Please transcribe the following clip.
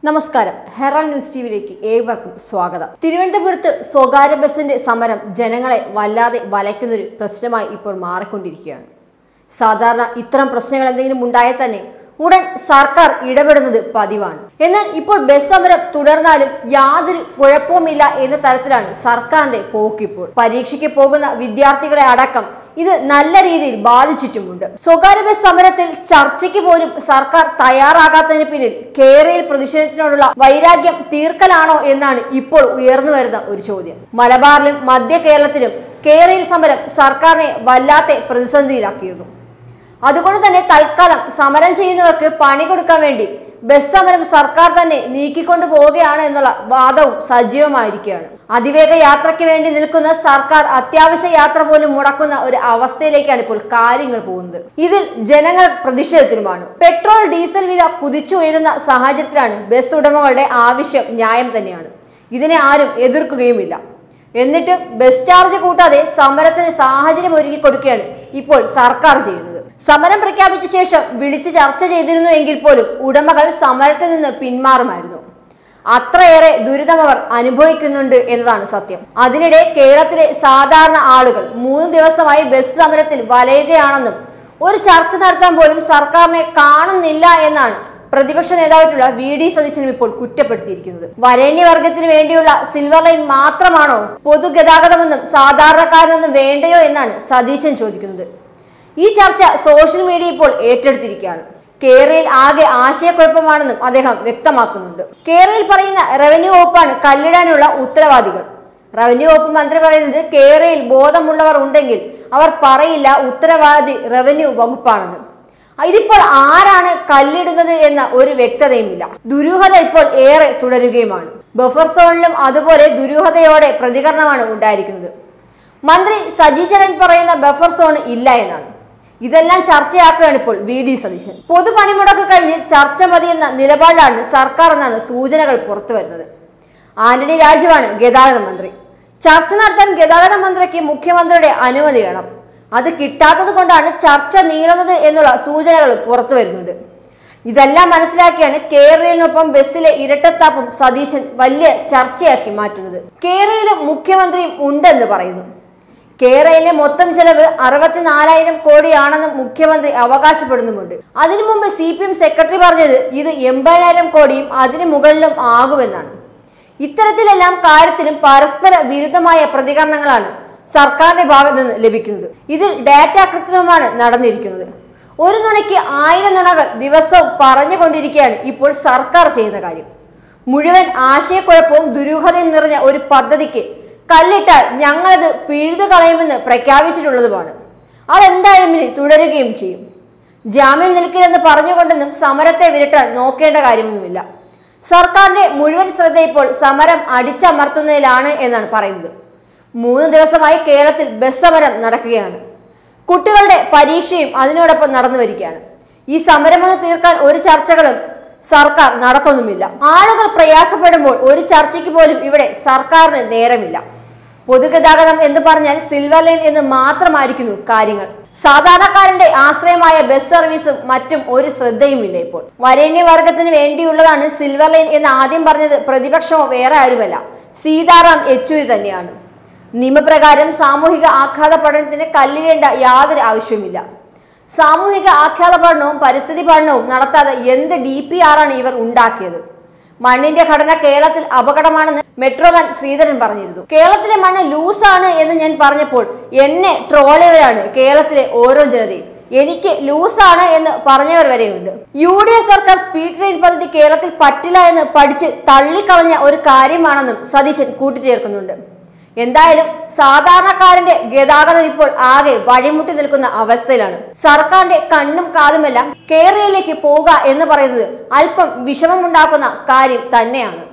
നമസ്കാരം ഹെറാൾ ന്യൂസ് ടിവിയിലേക്ക് ഏവർക്കും സ്വാഗതം തിരുവനന്തപുരത്ത് സ്വകാര്യ ബസിന്റെ സമരം ജനങ്ങളെ വല്ലാതെ വലയ്ക്കുന്ന ഒരു പ്രശ്നമായി ഇപ്പോൾ മാറിക്കൊണ്ടിരിക്കുകയാണ് സാധാരണ ഇത്തരം പ്രശ്നങ്ങൾ എന്തെങ്കിലും ഉണ്ടായാൽ തന്നെ ഉടൻ സർക്കാർ ഇടപെടുന്നത് പതിവാണ് എന്നാൽ ഇപ്പോൾ ബസ് സമരം തുടർന്നാലും യാതൊരു കുഴപ്പവുമില്ല എന്ന തരത്തിലാണ് സർക്കാരിന്റെ പോക്കിപ്പോൾ പരീക്ഷയ്ക്ക് പോകുന്ന വിദ്യാർത്ഥികളെ അടക്കം ഇത് നല്ല രീതിയിൽ ബാധിച്ചിട്ടുമുണ്ട് സ്വകാര്യ ബസ് സമരത്തിൽ ചർച്ചയ്ക്ക് പോലും സർക്കാർ തയ്യാറാകാത്തതിന് പിന്നിൽ കേരളയിൽ പ്രതിഷേധത്തിനോടുള്ള വൈരാഗ്യം തീർക്കലാണോ എന്നാണ് ഇപ്പോൾ ഉയർന്നു വരുന്ന ഒരു ചോദ്യം മലബാറിലും മധ്യ കേരളത്തിലും കേരളയിൽ സമരം സർക്കാരിനെ വല്ലാത്ത പ്രതിസന്ധിയിലാക്കിയിരുന്നു അതുകൊണ്ട് തന്നെ തൽക്കാലം സമരം ചെയ്യുന്നവർക്ക് പണി കൊടുക്കാൻ വേണ്ടി ബസ് സമരം സർക്കാർ തന്നെ നീക്കിക്കൊണ്ടു പോവുകയാണ് എന്നുള്ള വാദവും സജീവമായിരിക്കുകയാണ് അതിവേഗ യാത്രയ്ക്ക് വേണ്ടി നിൽക്കുന്ന സർക്കാർ അത്യാവശ്യ യാത്ര പോലും മുടക്കുന്ന ഒരു അവസ്ഥയിലേക്കാണ് ഇപ്പോൾ കാര്യങ്ങൾ പോകുന്നത് ഇതിൽ ജനങ്ങൾ പ്രതിഷേധത്തിലുമാണ് പെട്രോൾ ഡീസൽ വില കുതിച്ചുയരുന്ന സാഹചര്യത്തിലാണ് ബസ് ഉടമകളുടെ ആവശ്യം ന്യായം തന്നെയാണ് ഇതിനെ ആരും എതിർക്കുകയുമില്ല എന്നിട്ട് ബസ് ചാർജ് കൂട്ടാതെ സമരത്തിന് സാഹചര്യം ഒരുക്കി കൊടുക്കുകയാണ് ഇപ്പോൾ സർക്കാർ ചെയ്യുന്നത് സമരം പ്രഖ്യാപിച്ച ശേഷം വിളിച്ച് ചർച്ച ചെയ്തിരുന്നു എങ്കിൽ പോലും ഉടമകൾ സമരത്തിൽ നിന്ന് പിന്മാറുമായിരുന്നു അത്രയേറെ ദുരിതം അവർ അനുഭവിക്കുന്നുണ്ട് എന്നതാണ് സത്യം അതിനിടെ കേരളത്തിലെ സാധാരണ ആളുകൾ മൂന്ന് ദിവസമായി ബസ് സമരത്തിൽ വലയുകയാണെന്നും ഒരു ചർച്ച നടത്താൻ പോലും സർക്കാരിനെ കാണുന്നില്ല എന്നാണ് പ്രതിപക്ഷ നേതാവായിട്ടുള്ള വി ഡി സതീശനും ഇപ്പോൾ കുറ്റപ്പെടുത്തിയിരിക്കുന്നത് വരേണ്യവർഗത്തിന് വേണ്ടിയുള്ള സിൽവർ ലൈൻ മാത്രമാണോ പൊതുഗതാഗതമെന്നും സാധാരണക്കാരനൊന്നും വേണ്ടയോ എന്നാണ് സതീശൻ ചോദിക്കുന്നത് ഈ ചർച്ച സോഷ്യൽ മീഡിയ ഇപ്പോൾ ഏറ്റെടുത്തിരിക്കുകയാണ് കേരളയിൽ ആകെ ആശയക്കുഴപ്പമാണെന്നും അദ്ദേഹം വ്യക്തമാക്കുന്നുണ്ട് കേരളയിൽ പറയുന്ന റവന്യൂ വകുപ്പാണ് കല്ലിടാനുള്ള ഉത്തരവാദികൾ റവന്യൂ വകുപ്പ് മന്ത്രി പറയുന്നത് കേരളയിൽ ബോധമുള്ളവർ ഉണ്ടെങ്കിൽ അവർ പറയില്ല ഉത്തരവാദി റവന്യൂ വകുപ്പാണെന്ന് ഇതിപ്പോൾ ആരാണ് കല്ലിടുന്നത് എന്ന ഒരു വ്യക്തതയുമില്ല ദുരൂഹത ഇപ്പോൾ ഏറെ തുടരുകയുമാണ് ബഫർ സോണിലും അതുപോലെ ദുരൂഹതയോടെ പ്രതികരണമാണ് ഉണ്ടായിരിക്കുന്നത് മന്ത്രി സജി ചെറിയൻ പറയുന്ന ബഫർ സോൺ ഇല്ല എന്നാണ് ഇതെല്ലാം ചർച്ചയാക്കുകയാണ് ഇപ്പോൾ വി ഡി സതീശൻ പൊതുപണിമുടക്ക് കഴിഞ്ഞ് ചർച്ച മതി എന്ന നിലപാടിലാണ് സർക്കാർ എന്നാണ് സൂചനകൾ പുറത്തു വരുന്നത് ആന്റണി രാജുവാണ് ഗതാഗത മന്ത്രി ചർച്ച നടത്താൻ ഗതാഗത മന്ത്രിക്ക് മുഖ്യമന്ത്രിയുടെ അനുമതി വേണം അത് കിട്ടാത്തത് കൊണ്ടാണ് ചർച്ച നീളുന്നത് എന്നുള്ള സൂചനകൾ പുറത്തു വരുന്നുണ്ട് ഇതെല്ലാം മനസ്സിലാക്കിയാണ് കേരളത്തിനൊപ്പം ബസ്സിലെ ഇരട്ടത്താപ്പും സതീശൻ വലിയ ചർച്ചയാക്കി മാറ്റുന്നത് കേരളയിലും മുഖ്യമന്ത്രിയും ഉണ്ടെന്ന് പറയുന്നു കേരളയിലെ മൊത്തം ചെലവ് അറുപത്തിനാലായിരം കോടിയാണെന്നും മുഖ്യമന്ത്രി അവകാശപ്പെടുന്നുമുണ്ട് അതിനു മുമ്പ് സി പി എം സെക്രട്ടറി പറഞ്ഞത് ഇത് എൺപതിനായിരം കോടിയും അതിനു മുകളിലും ആകുമെന്നാണ് ഇത്തരത്തിലെല്ലാം കാര്യത്തിലും പരസ്പര വിരുദ്ധമായ പ്രതികരണങ്ങളാണ് സർക്കാരിന്റെ ഭാഗത്ത് നിന്ന് ലഭിക്കുന്നത് ഇതിൽ ഡാറ്റ കൃത്രിമമാണ് നടന്നിരിക്കുന്നത് ഒരു നുണയ്ക്ക് ആയിരം നുണകൾ ദിവസവും പറഞ്ഞുകൊണ്ടിരിക്കുകയാണ് ഇപ്പോൾ സർക്കാർ ചെയ്യുന്ന കാര്യം മുഴുവൻ ആശയക്കുഴപ്പവും ദുരൂഹതയും നിറഞ്ഞ ഒരു പദ്ധതിക്ക് കല്ലിട്ടാൽ ഞങ്ങളത് പിഴുതു കളയുമെന്ന് പ്രഖ്യാപിച്ചിട്ടുള്ളതുമാണ് അതെന്തായാലും ഇനി തുടരുകയും ചെയ്യും ജാമ്യം നിൽക്കില്ലെന്ന് പറഞ്ഞുകൊണ്ടൊന്നും സമരത്തെ വിരട്ടാൻ നോക്കേണ്ട കാര്യമൊന്നുമില്ല സർക്കാരിന്റെ മുഴുവൻ ശ്രദ്ധ ഇപ്പോൾ സമരം അടിച്ചമർത്തുന്നതിലാണ് എന്നാണ് പറയുന്നത് മൂന്ന് ദിവസമായി കേരളത്തിൽ ബസ് സമരം നടക്കുകയാണ് കുട്ടികളുടെ പരീക്ഷയും അതിനോടൊപ്പം നടന്നു വരികയാണ് ഈ സമരമൊന്ന് തീർക്കാൻ ഒരു ചർച്ചകളും സർക്കാർ നടത്തുന്നുമില്ല ആളുകൾ പ്രയാസപ്പെടുമ്പോൾ ഒരു ചർച്ചയ്ക്ക് പോലും ഇവിടെ സർക്കാരിന് നേരമില്ല പൊതുഗതാഗതം എന്ന് പറഞ്ഞാൽ സിൽവർ ലൈൻ എന്ന് മാത്രമായിരിക്കുന്നു കാര്യങ്ങൾ സാധാരണക്കാരന്റെ ആശ്രയമായ ബസ് സർവീസും മറ്റും ഒരു ശ്രദ്ധയുമില്ല ഇപ്പോൾ വരേണ്യവർഗത്തിന് വേണ്ടിയുള്ളതാണ് സിൽവർ ലൈൻ എന്ന് ആദ്യം പറഞ്ഞത് പ്രതിപക്ഷമോ വേറെ ആരുമല്ല സീതാറാം യെച്ചൂരി തന്നെയാണ് നിയമപ്രകാരം സാമൂഹിക ആഘാത പഠനത്തിന് കല്ലിടേണ്ട യാതൊരു ആവശ്യവുമില്ല സാമൂഹിക ആഘാത പഠനവും പരിസ്ഥിതി പഠനവും നടത്താതെ എന്ത് ഡി പി ആറാണ് ഇവർ ഉണ്ടാക്കിയത് മണ്ണിന്റെ ഘടന കേരളത്തിൽ അപകടമാണെന്ന് മെട്രോമാൻ ശ്രീധരൻ പറഞ്ഞിരുന്നു കേരളത്തിലെ മണ്ണ് ലൂസാണ് എന്ന് ഞാൻ പറഞ്ഞപ്പോൾ എന്നെ ട്രോളിയവരാണ് കേരളത്തിലെ ഓരോ ജനതയും എനിക്ക് ലൂസാണ് എന്ന് പറഞ്ഞവർ വരെയുണ്ട് യു ഡി എഫ് സർക്കാർ സ്പീഡ് ട്രെയിൻ പദ്ധതി കേരളത്തിൽ പറ്റില്ല എന്ന് പഠിച്ച് തള്ളിക്കളഞ്ഞ ഒരു കാര്യമാണെന്നും സതീശൻ കൂട്ടിച്ചേർക്കുന്നുണ്ട് എന്തായാലും സാധാരണക്കാരന്റെ ഗതാഗതം ഇപ്പോൾ ആകെ വഴിമുട്ടി നിൽക്കുന്ന അവസ്ഥയിലാണ് സർക്കാരിന്റെ കണ്ണും കാതുമെല്ലാം കേരളയിലേക്ക് പോവുക എന്ന് പറയുന്നത് അല്പം വിഷമമുണ്ടാക്കുന്ന കാര്യം തന്നെയാണ്